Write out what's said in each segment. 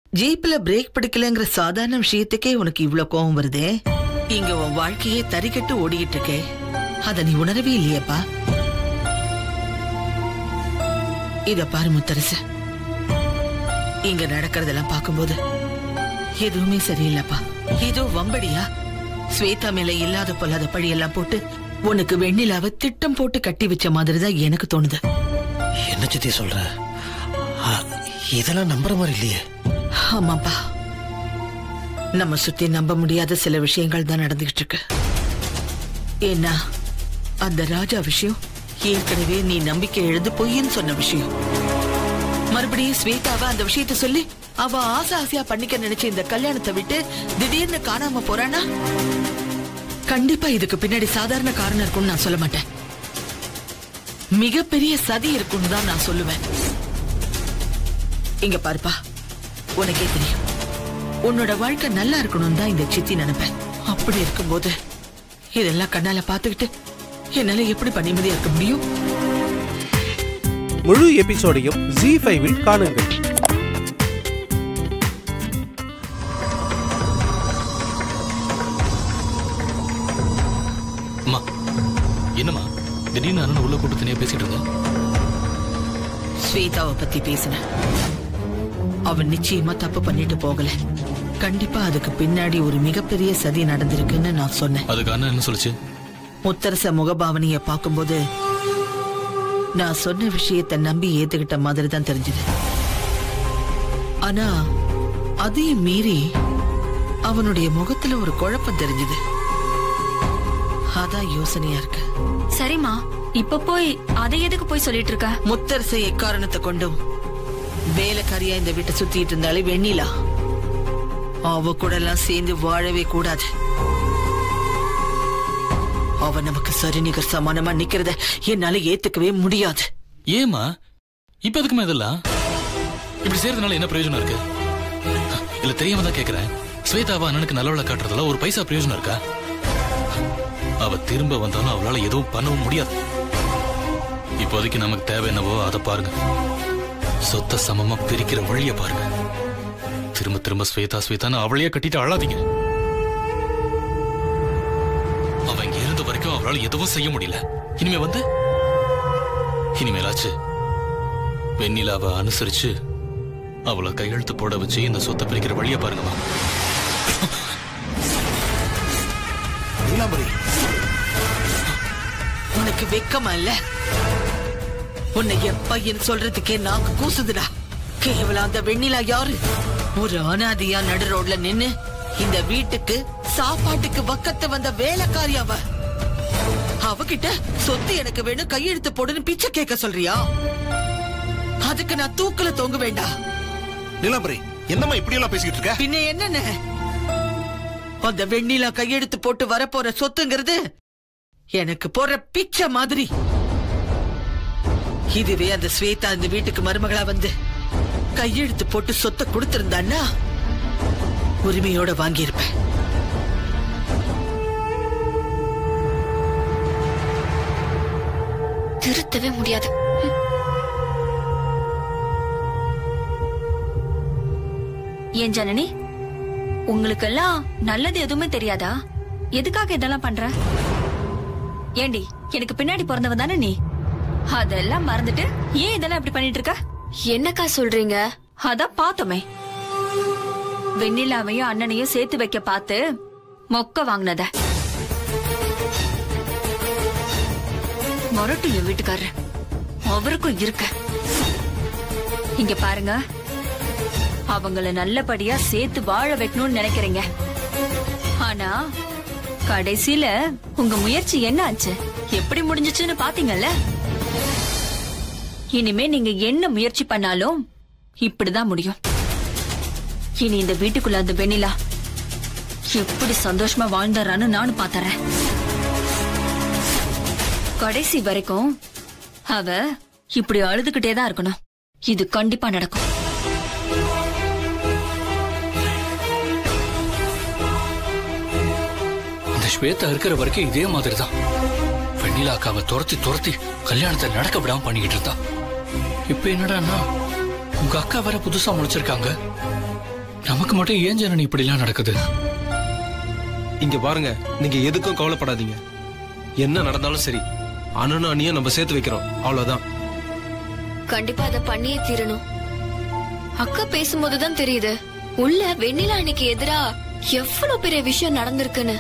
ஜீப்ல பிரேக் பிடிக்கலங்கிற சாதாரண விஷயத்துக்கே உனக்கு இவ்ளோ கோவம் வருதே இங்க உன் வாழ்க்கையே தறிக்கட்டு ஓடிக்கிட்டு இருக்கே அத நீ உணரவே இல்லையேப்பா இத பாரு முத்தரசு இங்க நடக்கிறதெல்லாம் பார்க்கும்போது எதுவுமே சரியில்லைப்பா ஏதோ வம்படியா ஸ்வேதா மேல இல்லாத பொல்லாத பழியெல்லாம் போட்டு உனக்கு வெண்ணிலாவை திட்டம் போட்டு கட்டி வச்ச மாதிரி தான் எனக்கு தோணுது என்ன சித்தி சொல்ற ஆ, இதெல்லாம் நம்புற மாதிரி இல்லையே ஆமாப்பா நம்ம சுத்தி நம்ப முடியாத சில விஷயங்கள் தான் நடந்துகிட்டு இருக்கு ஏன்னா அந்த ராஜா விஷயம் ஏற்கனவே நீ நம்பிக்கை எழுது பொய்ன்னு சொன்ன விஷயம் மறுபடியும் ஸ்வேதாவ அந்த விஷயத்த சொல்லி அவ ஆசை ஆசையா பண்ணிக்க நினைச்ச இந்த கல்யாணத்தை விட்டு திடீர்னு காணாம போறானா கண்டிப்பா இதுக்கு பின்னாடி சாதாரண காரணம் இருக்கும்னு நான் சொல்ல மாட்டேன் மிகப்பெரிய சதி இருக்கும்னு தான் நான் சொல்லுவேன் இங்க பாருப்பா உனக்கே தெரியும் உன்னோட வாழ்க்கை நல்லா இருக்கணும் தான் இந்த சித்தி நினைப்பேன் அப்படி இருக்கும்போது இதெல்லாம் கண்ணால பாத்துக்கிட்டு என்னால எப்படி பண்ண நிம்மதியா இருக்க முடியும் முழு எபிசோடையும் ஜி ஃபைவில் காணுங்கள் அம்மா என்னம்மா திடீர்னு அண்ணன் உள்ள கூட்டு தனியா பேசிட்டு இருந்தேன் ஸ்வேதாவை பத்தி பேசினேன் அவன் நிச்சயமா தப்பு பண்ணிட்டு போகல கண்டிப்பா அதுக்கு பின்னாடி ஒரு மிகப்பெரிய சதி நடந்திருக்குன்னு நான் சொன்னேன் அதுக்கு அண்ணன் என்ன சொல்லுச்சு முத்தரச முகபாவனைய பார்க்கும்போது நான் சொன்ன விஷயத்தை நம்பி ஏத்துக்கிட்ட மாதிரி தான் தெரிஞ்சது ஆனா அதையும் மீறி அவனுடைய முகத்துல ஒரு குழப்பம் தெரிஞ்சது அதான் யோசனையா இருக்கு சரிம்மா இப்ப போய் அதை எதுக்கு போய் சொல்லிட்டு இருக்க முத்தரசை எக்காரணத்தை கொண்டும் வேலைக்காரியா இந்த வீட்டை சுத்திட்டு இருந்தாலே வெண்ணிலா அவ கூட எல்லாம் சேர்ந்து வாழவே கூடாது அவ நமக்கு சரிநிகர் சமானமா நிக்கிறத என்னால ஏத்துக்கவே முடியாது ஏமா இப்ப எதுக்குமா இதெல்லாம் இப்படி செய்யறதுனால என்ன பிரயோஜனம் இருக்கு இல்ல தெரியாம தான் கேக்குறேன் ஸ்வேதாவா அண்ணனுக்கு நல்லவள காட்டுறதுல ஒரு பைசா பிரயோஜனம் இருக்கா அவ திரும்ப வந்தாலும் அவளால எதுவும் பண்ணவும் முடியாது இப்போதைக்கு நமக்கு தேவை என்னவோ அதை பாருங்க சொத்த சமமா பிரிக்கிற வழிய பாருங்க திரும்ப திரும்ப ஸ்வேதா ஸ்வேதான்னு அவளையே கட்டிட்டு அழாதீங்க அவ இங்க இருந்த வரைக்கும் அவளால எதுவும் செய்ய முடியல இனிமே வந்து இனிமேலாச்சு வெண்ணிலாவை அனுசரிச்சு அவளை கையெழுத்து போட வச்சு இந்த சொத்தை பிரிக்கிற வழிய பாருங்கம்மா நீலாம்பரி உனக்கு வெக்கமா இல்ல உன்னை என் பையன் சொல்றதுக்கே நாக்கு கூசுதுடா கேவலம் அந்த வெண்ணிலா யாரு ஒரு அனாதையா நடு ரோட்ல நின்னு இந்த வீட்டுக்கு சாப்பாட்டுக்கு வக்கத்து வந்த வேலைக்காரி அவ அவகிட்ட சொத்து எனக்கு வேணும் கையெழுத்து போடுன்னு பிச்சை கேட்க சொல்றியா அதுக்கு நான் தூக்குல தொங்க வேண்டாம் நீலாம்பரி என்னம்மா இப்படி எல்லாம் பேசிக்கிட்டு இருக்க பின்ன என்னன்னு அந்த வெண்ணிலா கையெழுத்து போட்டு வரப்போற சொத்துங்கிறது எனக்கு போற பிச்சை மாதிரி இதுவே அந்த ஸ்வேதா இந்த வீட்டுக்கு மருமகளா வந்து கையெழுத்து போட்டு சொத்தை கொடுத்திருந்தான்னா உரிமையோட வாங்கியிருப்பேன் திருத்தவே முடியாது ஏன் ஜனனி உங்களுக்கெல்லாம் நல்லது எதுவுமே தெரியாதா எதுக்காக இதெல்லாம் பண்ற ஏண்டி எனக்கு பின்னாடி பிறந்தவ தானே நீ அதெல்லாம் மறந்துட்டு ஏன் இதெல்லாம் இப்படி பண்ணிட்டு இருக்க என்னக்கா சொல்றீங்க அதான் பார்த்தோமே வெண்ணிலாவையும் அண்ணனையும் சேர்த்து வைக்க பார்த்து மொக்க வாங்கினத மொரட்டு என் வீட்டுக்காரர் அவருக்கும் இருக்க இங்க பாருங்க அவங்கள நல்லபடியா சேர்த்து வாழ வைக்கணும்னு நினைக்கிறீங்க ஆனா கடைசியில உங்க முயற்சி என்ன ஆச்சு எப்படி முடிஞ்சுச்சுன்னு பாத்தீங்கல்ல இனிமே நீங்க என்ன முயற்சி பண்ணாலும் இப்படிதான் முடியும் இனி இந்த வீட்டுக்குள்ள அந்த வெண்ணிலா எப்படி சந்தோஷமா வாழ்ந்துறான்னு நானும் பாத்துறேன் கடைசி வரைக்கும் அவ இப்படி அழுதுகிட்டே தான் இருக்கணும் இது கண்டிப்பா நடக்கும் இந்த ஸ்வேதா இருக்கிற வரைக்கும் இதே மாதிரி தான் வெண்ணிலா அக்காவை துரத்தி துரத்தி கல்யாணத்தை நடக்க விடாம பண்ணிக்கிட்டு இருந்தா இப்ப என்னடான்னா உங்க அக்கா வேற புதுசா முளைச்சிருக்காங்க நமக்கு மட்டும் ஏன் ஜனனி இப்படிலாம் நடக்குது இங்க பாருங்க நீங்க எதுக்கும் கவலைப்படாதீங்க என்ன நடந்தாலும் சரி அண்ணனும் அண்ணியும் நம்ம சேர்த்து வைக்கிறோம் அவ்வளவுதான் கண்டிப்பா அதை பண்ணியே தீரணும் அக்கா பேசும்போதுதான் தெரியுது உள்ள வெண்ணிலா அன்னைக்கு எதிரா எவ்வளவு பெரிய விஷயம் நடந்திருக்குன்னு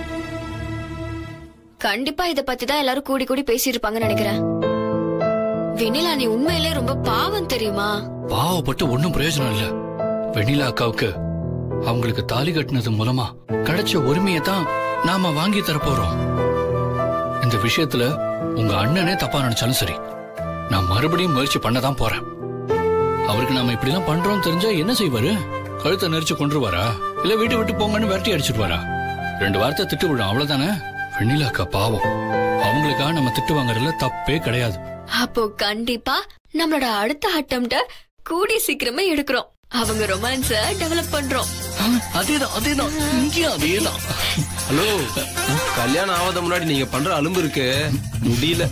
கண்டிப்பா இத பத்தி தான் எல்லாரும் கூடி கூடி பேசியிருப்பாங்கன்னு நினைக்கிறேன் வெண்ணிலா நீ உண்மையிலே ரொம்ப பாவம் தெரியுமா பாவப்பட்டு ஒண்ணும் பிரயோஜனம் இல்ல வெண்ணிலா அக்காவுக்கு அவங்களுக்கு தாலி கட்டினது மூலமா கிடைச்ச உரிமையை தான் நாம வாங்கி தரப்போறோம் இந்த விஷயத்துல உங்க அண்ணனே தப்பா நினைச்சாலும் சரி நான் மறுபடியும் முயற்சி பண்ணதான் போறேன் அவருக்கு நாம இப்படிலாம் பண்றோம் தெரிஞ்சா என்ன செய்வாரு கழுத்தை நெரிச்சு கொண்டுருவாரா இல்ல வீட்டை விட்டு போங்கன்னு விரட்டி அடிச்சிருவாரா ரெண்டு வார்த்தை திட்டு விடும் அவ்வளவுதானே வெண்ணிலா அக்கா பாவம் அவங்களுக்காக நம்ம திட்டு வாங்குறதுல தப்பே கிடையாது அப்போ கண்டிப்பா நம்மளோட அடுத்த அட்டம்ப்ட கூடி சீக்கிரமே எடுக்கிறோம் அவங்க ரொமான்ஸ டெவலப் பண்றோம் அதேதான் அதேதான் இங்கேயும் அதேதான் ஹலோ கல்யாணம் ஆகாத முன்னாடி நீங்க பண்ற அலும்பு இருக்கு முடியல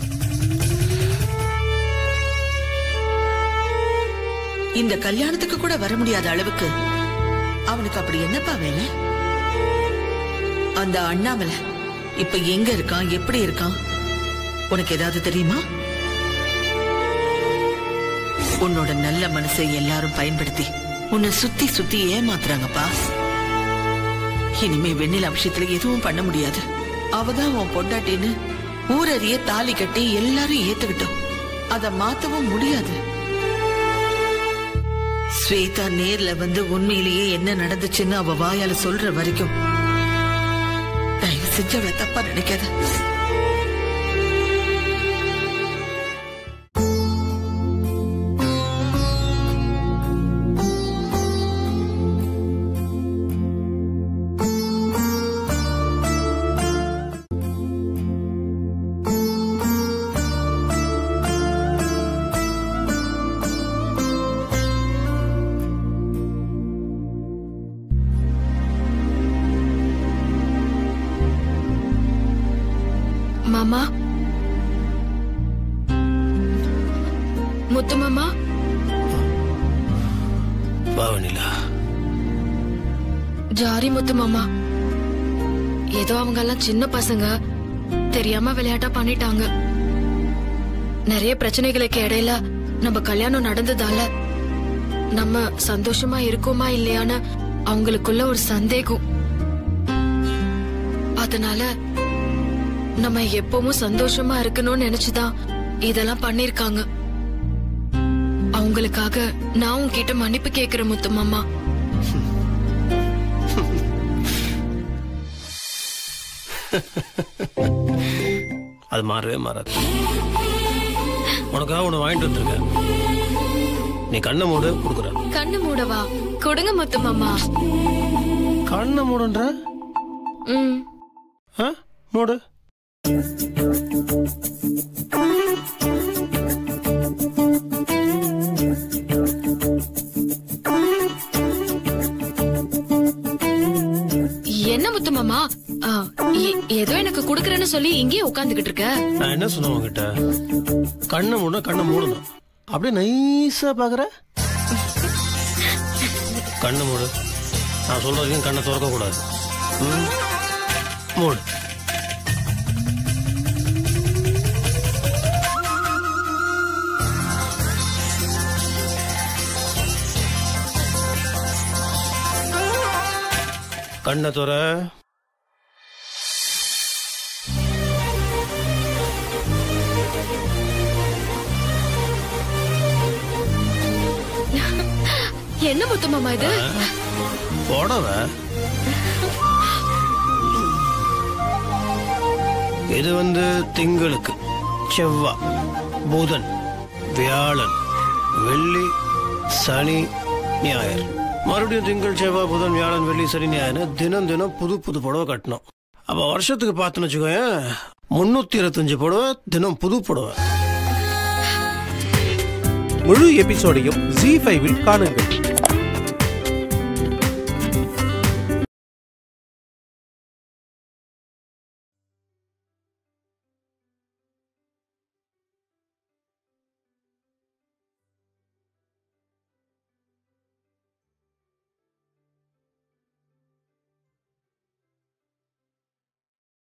இந்த கல்யாணத்துக்கு கூட வர முடியாத அளவுக்கு அவனுக்கு அப்படி என்னப்பா வேலை அந்த அண்ணாமலை இப்ப எங்க இருக்கான் எப்படி இருக்கான் உனக்கு ஏதாவது தெரியுமா உன்னோட நல்ல மனசை எல்லாரும் பயன்படுத்தி உன்னை சுத்தி சுத்தி ஏமாத்துறாங்கப்பா இனிமே வெண்ணிலா விஷயத்துல எதுவும் பண்ண முடியாது அவதான் உன் பொண்டாட்டின்னு ஊரறிய தாலி கட்டி எல்லாரும் ஏத்துக்கிட்டோம் அத மாத்தவும் முடியாது ஸ்வேதா நேர்ல வந்து உண்மையிலேயே என்ன நடந்துச்சுன்னு அவ வாயால சொல்ற வரைக்கும் தயவு செஞ்சு அவளை தப்பா நினைக்காத மாமா முத்து மாமா வா வெண்ணிலா ஜாரி முத்து மாமா ஏதோ அவங்க எல்லாம் சின்ன பசங்க தெரியாம விளையாட்டா பண்ணிட்டாங்க நிறைய பிரச்சனைகளுக்கு இடையில நம்ம கல்யாணம் நடந்ததால நம்ம சந்தோஷமா இருக்கோமா இல்லையான்னு அவங்களுக்குள்ள ஒரு சந்தேகம் அதனால நம்ம எப்பவும் சந்தோஷமா இருக்கணும்னு நினைச்சுதான் இதெல்லாம் பண்ணிருக்காங்க அவங்களுக்காக நான் உன்கிட்ட மன்னிப்பு கேக்குறேன் முத்து மாமா அது மாறவே மாறாது உனக்காக ஒன்று வாங்கிட்டு வந்திருக்கேன் நீ கண்ணை மூடு கொடுக்குறேன் கண்ணு மூடவா கொடுங்க முத்து மாமா கண்ணை மூடுன்ற ம் ஆ மூடு என்ன முத்து மாமா ஆ, ஏ- ஏதோ எனக்கு குடுக்கறேன்னு சொல்லி இங்கேயே உட்காந்துக்கிட்டு இருக்க நான் என்ன சொன்னேன் உங்ககிட்ட கண்ணை மூட கண்ணை மூடணும் அப்படியே நைஸா பாக்குற கண்ணை மூடு நான் சொல்ற வரைக்கும் கண்ணை திறக்க கூடாது ம்? மூடு கண்ணை துற என்ன முத்து மாமா இது புடவை இது வந்து திங்களுக்கு செவ்வாய் புதன் வியாழன் வெள்ளி சனி ஞாயிறு மறுபடியும் திங்கள் செவ்வாய் புதன் வியாழன் வெள்ளி சனி ஞாயிறு தினம் தினம் புது புது புடவை கட்டணும் அப்ப வருஷத்துக்கு பார்த்துன்னு வச்சுக்கோயேன் முன்னூத்தி இருபத்தஞ்சு புடவை தினம் புது புடவை முழு எபிசோடையும் ஜி ஃபைவில் காணுங்கள்